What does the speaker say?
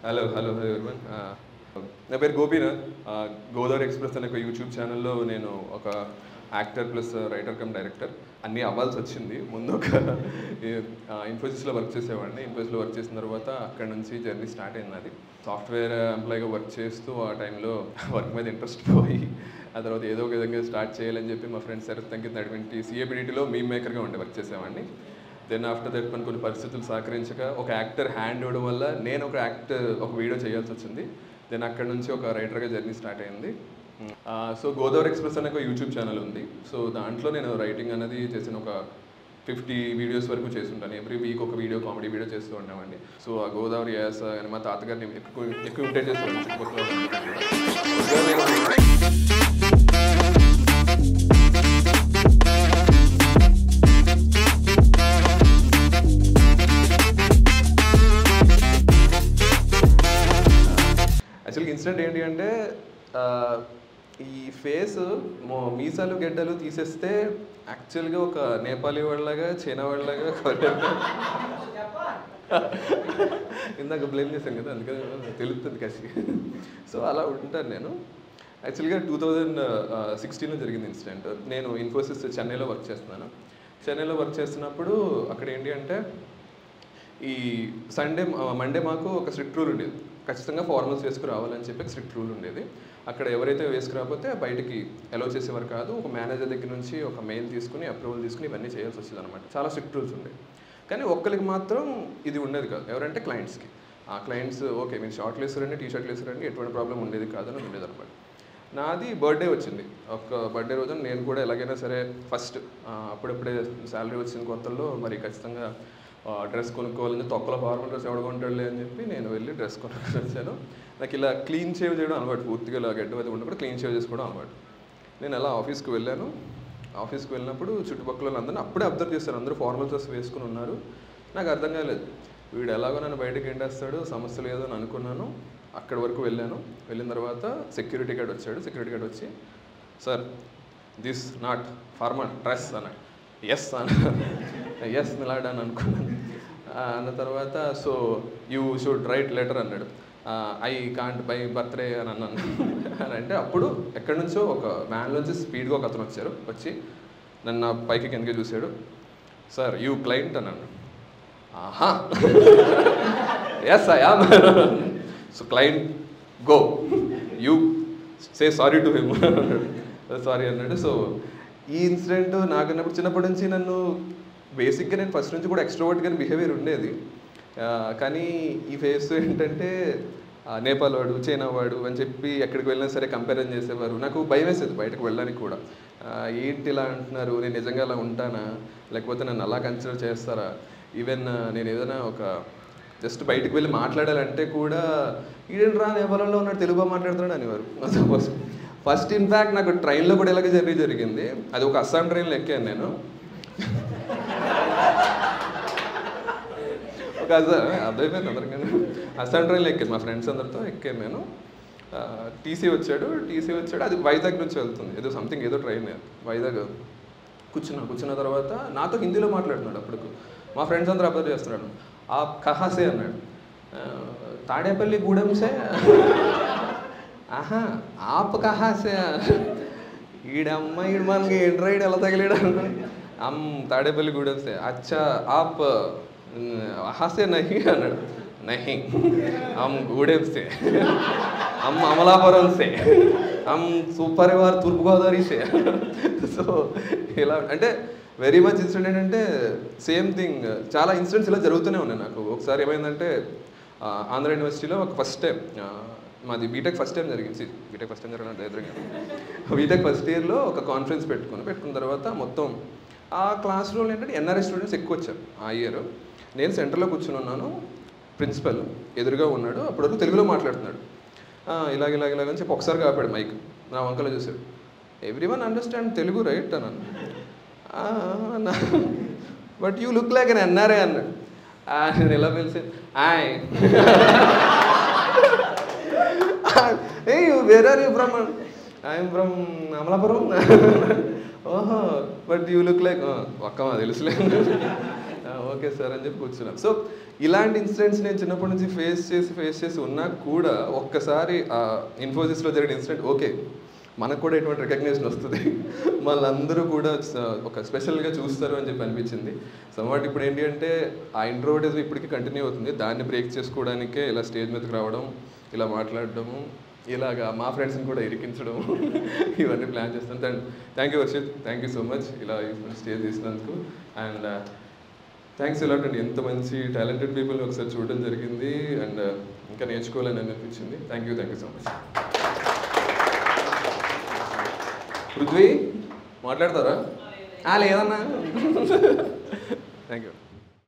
Hello hello hello everyone నా పేరు గోపీనాథ్ ఆ, గోదావరి ఎక్స్ప్రెస్ అనే ఒక యూట్యూబ్ ఛానల్లో నేను ఒక actor plus writer cum director అన్నీ అవ్వాల్సి వచ్చింది ముందు ఒక ఇన్ఫోసిస్లో వర్క్ చేసేవాడిని ఇన్ఫోసిస్లో వర్క్ చేసిన తర్వాత అక్కడ నుంచి జర్నీ స్టార్ట్ అయింది అది సాఫ్ట్వేర్ ఎంప్లాయీగా వర్క్ చేస్తూ ఆ టైంలో వర్క్ మీద ఇంట్రెస్ట్ పోయి ఆ తర్వాత ఏదో ఒక విధంగా స్టార్ట్ చేయాలని చెప్పి మా ఫ్రెండ్స్ శరత్ తంకిత్ నడిపింటి సిఏబిడిటీలో మీ మేకర్గా ఉండే వర్క్ చేసేవాడిని దెన్ ఆఫ్టర్ దట్ కొన్ని కొన్ని పరిస్థితులు సహకరించక ఒక యాక్టర్ హ్యాండ్ ఇవ్వడం వల్ల నేను ఒక యాక్టర్ ఒక వీడియో చేయాల్సి వచ్చింది దెన్ అక్కడ నుంచి ఒక రైటర్గా జర్నీ స్టార్ట్ అయింది సో గోదావరి ఎక్స్ప్రెస్ అనే ఒక యూట్యూబ్ ఛానల్ ఉంది సో దాంట్లో నేను రైటింగ్ అనేది చేసిన ఒక ఫిఫ్టీ వీడియోస్ వరకు చేస్తుంటాను ఎవ్రీ వీక్ ఒక వీడియో కామెడీ వీడియో చేస్తూ ఉంటామండి సో ఆ గోదావరి యాస అని మా తాతగారిని ఎక్కువ ఎక్కువ ఇంటేట్ చేసేవాడిని చుట్టుపక్కల వాళ్ళందరికీ కూడా. యాక్చువల్గా ఇన్సిడెంట్ ఏంటి అంటే ఆ, ఈ ఫేస్ మో- మీసాలు గెడ్డలు తీసేస్తే యాక్చువల్గా ఒక నేపాలీ వాళ్ళలాగా చైనా వాళ్ళలాగా ఇందాక బ్లేమ్ చేశాను కదా అందుకని తెలుస్తుంది కసి సో అలా ఉంటాను నేను యాక్చువల్గా టూ థౌజండ్ సిక్స్టీన్లో జరిగింది ఇన్సిడెంట్ నేను ఇన్ఫోసిస్ చెన్నైలో వర్క్ చేస్తున్నాను చెన్నైలో వర్క్ చేస్తున్నప్పుడు అక్కడ ఏంటి అంటే ఈ సండే మండే మాకు ఒక స్ట్రిక్ట్ రూల్ ఉండేది ఖచ్చితంగా ఫార్మల్స్ వేసుకు రావాలని చెప్పి స్ట్రిక్ట్ రూల్ ఉండేది అక్కడ ఎవరైతే వేసుకురాకపోతే బయటికి అలౌ చేసేవారు కాదు ఒక మేనేజర్ దగ్గర నుంచి ఒక మెయిల్ తీసుకుని అప్రూవల్ తీసుకుని ఇవన్నీ చేయాల్సి వచ్చేది అనమాట చాలా స్ట్రిక్ట్ రూల్స్ ఉండేవి కానీ ఒక్కరికి మాత్రం ఇది ఉండేది కాదు ఎవరంటే క్లయింట్స్కి ఆ క్లయింట్స్ ఓకే మీరు షార్ట్లు వేసారండి టీ షర్ట్లు వేసారండి ఎటువంటి ప్రాబ్లం ఉండేది కాదని ఉండేది అనమాట నాది బర్త్డే వచ్చింది ఒక బర్త్డే రోజున నేను కూడా ఎలాగైనా సరే ఫస్ట్ అప్పుడప్పుడే శాలరీ వచ్చిన కొత్తల్లో మరి ఖచ్చితంగా డ్రెస్ కొనుక్కోవాలని తొక్కల ఫార్మల్ డ్రెస్ ఎవడ కొంటాడులే అని చెప్పి నేను వెళ్ళి డ్రెస్ కొనుక్కొని వచ్చాను నాకు ఇలా క్లీన్ షేవ్ చేయడం అలవాటు పూర్తిగా ఇలా గడ్డ మీద ఉన్నప్పుడు క్లీన్ షేవ్ చేసుకోవడం అలవాటు నేను అలా ఆఫీస్కి వెళ్ళాను ఆఫీస్కి వెళ్ళినప్పుడు చుట్టుపక్కల వాళ్ళందరినీ అప్పుడే అబ్జర్వ్ చేశాను అందరూ ఫార్మల్ డ్రెస్ వేసుకుని ఉన్నారు నాకు అర్థం కాలేదు వీడు ఎలాగో నన్ను బయటకు ఎండేస్తాడు సమస్య లేదు అని అనుకున్నాను అక్కడి వరకు వెళ్ళాను వెళ్ళిన తర్వాత సెక్యూరిటీ గార్డ్ వచ్చాడు సెక్యూరిటీ గార్డ్ వచ్చి sir this not formal dress అన్నాడు ఎస్ అన్న ఎస్ మిలాడ్ అని అనుకున్నాను ఆ, అన్న తర్వాత so you should write letter అన్నాడు ఐ కాంట్ బై బర్త్డే అని అన్నాను అని అంటే అప్పుడు ఎక్కడి నుంచో ఒక వ్యాన్లోంచి స్పీడ్గా ఒక అతను వచ్చారు వచ్చి నన్ను నా పైకి కిందకి చూశాడు సార్ యూ క్లయింట్ అన్నాను ఆహా yes I am so client go you say sorry to him sorry అన్నాడు సో ఈ ఇన్సిడెంట్ నాకు అన్నప్పుడు చిన్నప్పటి నుంచి నన్ను బేసిక్గా నేను ఫస్ట్ నుంచి కూడా ఎక్స్ట్రోవర్ట్ గాని బిహేవియర్ ఉండేది ఆ, కానీ ఈ ఫేస్ ఏంటంటే ఆ, నేపాల్ వాడు చైనా వాడు అని చెప్పి ఎక్కడికి వెళ్ళినా సరే కంపారిజన్ చేసేవారు నాకు భయం వేసేది బయటకు వెళ్ళడానికి కూడా ఆ, ఏంటి ఇలా అంటున్నారు నేను నిజంగా అలా ఉంటానా లేకపోతే నన్ను అలా కన్సిడర్ చేస్తారా ఈవెన్ నేను ఏదైనా ఒక జస్ట్ బయటకు వెళ్ళి మాట్లాడాలంటే కూడా ఈడేంటి రా నేపాల్లో ఉన్నాడు తెలుగు మాట్లాడుతున్నాడు అనేవారు సపోజ్ ఫస్ట్ ఇన్ఫ్యాక్ట్ నాకు ట్రైన్లో కూడా ఇలాగే జర్నీ జరిగింది అది ఒక అస్సాం ట్రైన్లో ఎక్కాను నేను ఒక అస్సాం అర్థమైపోయింది అందరికీ అస్సాం ట్రైన్లో ఎక్కాను మా ఫ్రెండ్స్ అందరితో ఎక్కాను నేను టీసీ వచ్చాడు టీసీ వచ్చాడు అది వైజాగ్ నుంచి వెళ్తుంది ఏదో సంథింగ్ ఏదో ట్రైన్ వైజాగ్ కూర్చున్నా కూర్చున్న తర్వాత నాతో హిందీలో మాట్లాడుతున్నాడు అప్పటికు మా ఫ్రెండ్స్ అందరూ అబ్జర్వ్ చేస్తున్నాడు ఆ కహాసే అన్నాడు ఆ, తాడేపల్లి గూడెంసే ఆహా ఆప్ కహాసే ఈడమ్మ ఈడు మనకి ఏంట్రా ఈడు ఎలా తగిలాడు అమ్ తాడేపల్లి గూడెంసే అచ్చా ఆప్ హాసే నహి అన్నాడు నహి అమ్ గూడెంసే అమ్ అమలాపురం సే అమ్ సూపరివార్ తూర్పుగోదావరి సే సో ఇలా అంటే వెరీ మచ్ ఇన్సిడెంట్ ఏంటంటే సేమ్ థింగ్ చాలా ఇన్సిడెంట్స్ ఇలా జరుగుతూనే ఉన్నాయి నాకు ఒకసారి ఏమైందంటే ఆ, ఆంధ్ర యూనివర్సిటీలో ఒక ఫస్ట్ టైం మాది బీటెక్ ఫస్ట్ టైం జరిగింది బీటెక్ ఫస్ట్ టైం జరిగినట్టు ఎదురుగా బీటెక్ ఫస్ట్ ఇయర్లో ఒక కాన్ఫరెన్స్ పెట్టుకుని పెట్టుకున్న తర్వాత మొత్తం ఆ క్లాస్ రూమ్ ఏంటంటే ఎన్ఆర్ఐ స్టూడెంట్స్ ఎక్కువ వచ్చారు ఆ ఇయర్ నేను సెంటర్లో కూర్చుని ఉన్నాను ప్రిన్సిపల్ ఎదురుగా ఉన్నాడు అప్పటివరకు తెలుగులో మాట్లాడుతున్నాడు "ఆ, ఇలాగ ఇలాగ ఇలాగ అని చెప్పి ఒకసారి కాపాడు మైక్ నా వంకలో చూశాడు everyone understand Telugu right అన్నాను but you look like an NRI అన్నాడు "ఆ, నేను ఎలా పిలిచి ఆయ్ ఏ where are you from I'm from Amalapuram ఓహో బట్ యూ లుక్ లైక్ ఒక్క మా తెలుసులే ఓకే సార్ అని చెప్పి కూర్చున్నాం సో ఇలాంటి ఇన్సిడెంట్స్ నేను చిన్నప్పటి నుంచి ఫేస్ చేసి ఫేస్ చేసి ఉన్నా కూడా ఒక్కసారి ఇన్ఫోసిస్లో జరిగిన ఇన్సిడెంట్ ఓకే మనకు కూడా ఎటువంటి రికగ్నేషన్ వస్తుంది వాళ్ళందరూ కూడా స- ఒక స్పెషల్గా చూస్తారు అని చెప్పి అనిపించింది సమ్వాట్ ఇప్పుడు ఏంటి అంటే ఆ ఇంట్రోవర్టిజం ఇప్పటికీ కంటిన్యూ అవుతుంది దాన్ని బ్రేక్ చేసుకోవడానికే ఇలా స్టేజ్ మీదకి రావడం ఇలా మాట్లాడడము ఇలాగా మా ఫ్రెండ్స్ని కూడా ఇరికించడం ఇవన్నీ ప్లాన్ చేస్తాను thank thank you Varshith thank you so much ఇలా స్టేజ్ తీసినందుకు అండ్ థ్యాంక్స్ ఎలాట్ అండి ఎంత మంచి టాలెంటెడ్ పీపుల్ ఒకసారి చూడడం జరిగింది అండ్ ఇంకా నేర్చుకోవాలని అనిపించింది thank you thank you so much Prithvi మాట్లాడతారా ఆ, లేదన్నా థ్యాంక్ యూ